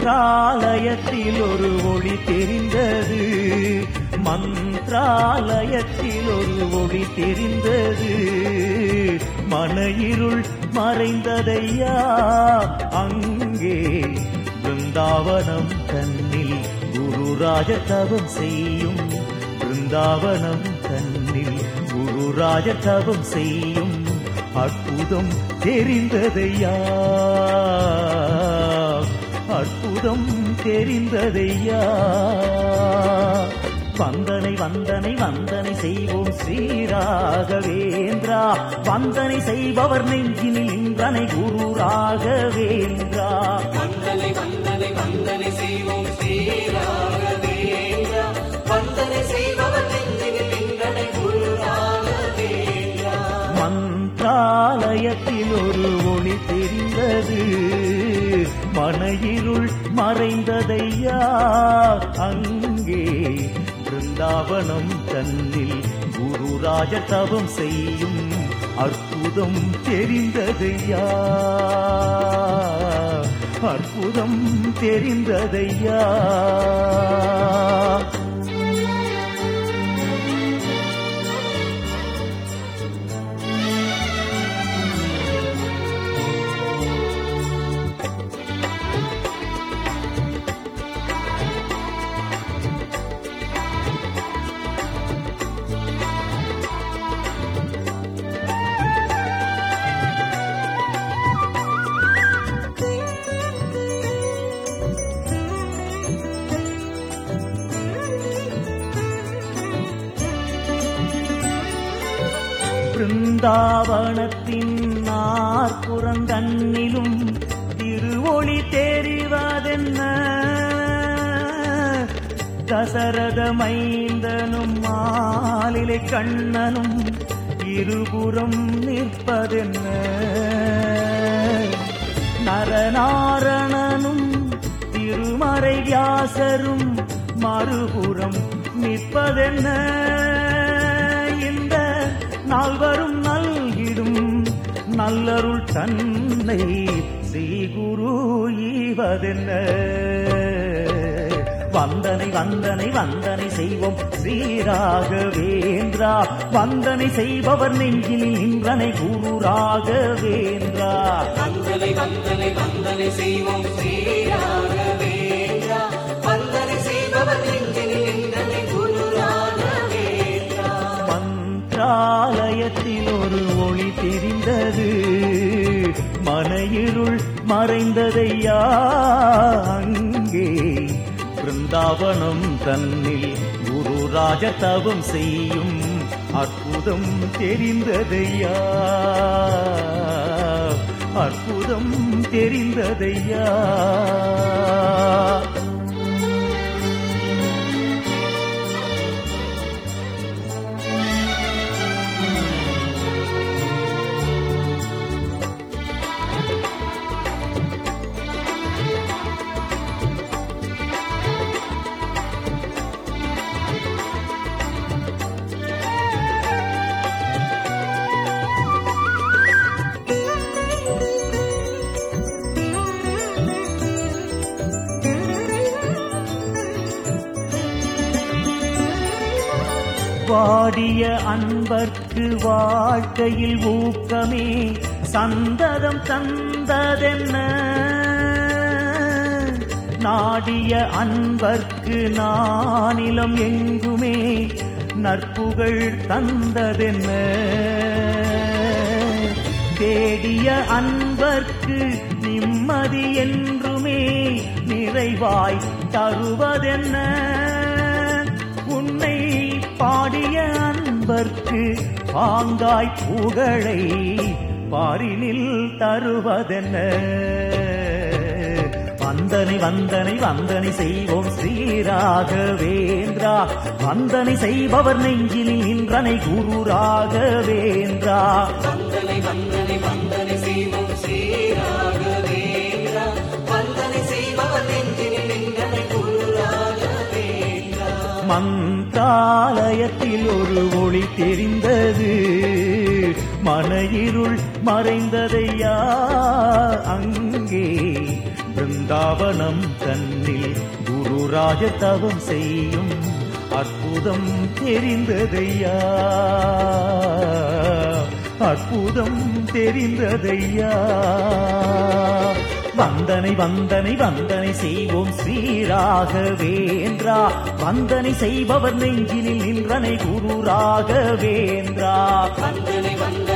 மந்திராலயத்தில் ஒரு ஒளி தெரிந்தது மந்திராலயத்தில் ஒரு ஒளி தெரிந்தது மன இருள் மறைந்ததையா அங்கே பிருந்தாவனம் தன்னில் குருராஜ தவம் செய்யும் பிருந்தாவனம் தன்னில் குருராஜ தவம் செய்யும் அற்புதம் தெரிந்ததையா அற்புதம் தெரிந்ததையா வந்தனை வந்தனை வந்தனை செய்வோம் ஸ்ரீராகவேந்திரா வந்தனை செய்பவர் நெஞ்சினில் இன்றனை குரு ராகவேந்திரா வந்தனை வந்தனை வந்தனை செய்வோம் ஸ்ரீராகவேந்திரா வந்தனை செய்பவர் நெஞ்சினில் எங்களை குரு ராகவேந்திரா மந்திராலயத்தில் ஒரு ஒளி தெரிந்தது மன இருள் மறைந்ததையா அங்கே பிருந்தாவனம் தன்னில் குருராஜ தவம் செய்யும் அற்புதம் தெரிந்ததையா அற்புதம் தெரிந்ததையா பிருந்தாவனத்தின் நாற்புறந்தண்ணிலும் திருவொளி தெரிவதென்ன தசரத மைந்தனும் மாலிலை கண்ணனும் இருபுறம் நிற்பதென்ன நரநாரணனும் திருமறை வியாசரும் மறுபுறம் நிற்பதென்ன இந்த நால்வரும் நல்கிடும் நல்லருள் தன்னை ஸ்ரீ குரு ஈவதென்ன வந்தனை வந்தனை வந்தனை செய்வோம் ஸ்ரீராகவேந்திரா வந்தனை செய்பவர் நெஞ்சில் நின்றனை குரு ராகவேந்திரா வந்தனை வந்தனை வந்தனை செய்வோம் ஸ்ரீராகவேந்திரா வந்தனை செய்பவர் நெஞ்சினில் எங்களை குரு ராகவேந்திரா மந்திராலயத்தில் ஒரு ஒளி தெரிந்தது மன இருள் மறைந்ததையா அங்கே பிருந்தாவனம் தன்னில் குரு ராஜ தவம் செய்யும் அற்புதம் தெரிந்ததையா அற்புதம் தெரிந்ததையா வாடிய அன்பர்க்கு வாழ்க்கையில் ஊக்கமே சந்ததம் தந்ததென்ன நாடிய அன்பர்க்கு நானிலம் எங்குமே நற்புகழ் தந்ததென்ன தேடிய அன்பர்க்கு நிம்மதி என்றுமே நிறைவாய் தருவதென்ன உன்னை பாடிய அன்பர்க்கு பாங்காய் புகழை பாரினில் தருவதென்ன வந்தனை வந்தனை வந்தனை செய்வோம் ஸ்ரீராகவேந்திரா வந்தனை செய்பவர் நெஞ்சில் நின்றனை குரு ராகவேந்திரா வந்தனை வந்தனை வந்தனை செய்வோம் ஸ்ரீராகவேந்திரா வந்தனை செய்பவர் நெஞ்சினில் எங்களை குரு ராகவேந்திரா மந்திராலயத்தில் ஒரு ஒளி தெரிந்தது மன இருள் மறைந்ததையா அங்கே பிருந்தாவனம் தன்னில் குருராஜ தவம் செய்யும் அற்புதம் தெரிந்ததையா அற்புதம் தெரிந்ததையா வந்தனை வந்தனை வந்தனை செய்வோம் ஸ்ரீராகவேந்திரா வந்தனை செய்பவர் நெஞ்சினில் நின்றனை குரு ராகவேந்திரா வந்தனை வந்தனை